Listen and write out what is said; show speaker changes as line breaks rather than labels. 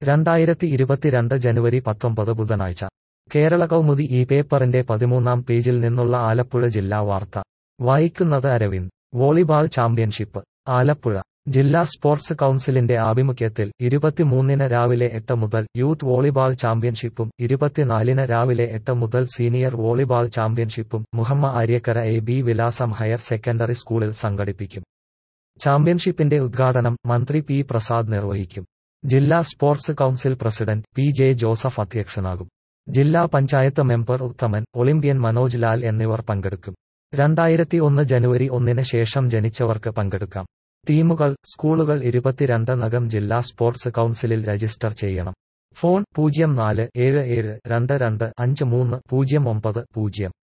രണ്ടായിരത്തി ഇരുപത്തിരണ്ട് ജനുവരി പത്തൊമ്പത് ബുധനാഴ്ച കേരള കൗമുദി ഈ പേപ്പറിന്റെ പതിമൂന്നാം പേജിൽ നിന്നുള്ള ആലപ്പുഴ ജില്ലാ വാർത്ത വായിക്കുന്നത് അരവിന്ദ് വോളിബാൾ ചാമ്പ്യൻഷിപ്പ് ആലപ്പുഴ ജില്ലാ സ്പോർട്സ് കൗൺസിലിന്റെ ആഭിമുഖ്യത്തിൽ ഇരുപത്തിമൂന്നിന് രാവിലെ എട്ട് മുതൽ യൂത്ത് വോളിബാൾ ചാമ്പ്യൻഷിപ്പും ഇരുപത്തിനാലിന് രാവിലെ എട്ട് മുതൽ സീനിയർ വോളിബാൾ ചാമ്പ്യൻഷിപ്പും Muhamma Aryakkara A B Vilasam higher secondary സ്കൂളിൽ സംഘടിപ്പിക്കും ചാമ്പ്യൻഷിപ്പിന്റെ ഉദ്ഘാടനം മന്ത്രി പി പ്രസാദ് നിർവഹിക്കും ജില്ലാ sports council president P J Joseph അധ്യക്ഷനാകും ജില്ലാ പഞ്ചായത്ത് മെമ്പർ ഉത്തമൻ ഒളിമ്പ്യൻ മനോജ് ലാൽ എന്നിവർ പങ്കെടുക്കും രണ്ടായിരത്തി ഒന്ന് ജനുവരി ഒന്നിന് ശേഷം ജനിച്ചവർക്ക് പങ്കെടുക്കാം ടീമുകൾ സ്കൂളുകൾ ഇരുപത്തിരണ്ട് നഗം ജില്ലാ സ്പോർട്സ് കൗൺസിലിൽ രജിസ്റ്റർ ചെയ്യണം ഫോൺ പൂജ്യം നാല് ഏഴ് ഏഴ് രണ്ട് രണ്ട് അഞ്ച് മൂന്ന് പൂജ്യം ഒമ്പത് പൂജ്യം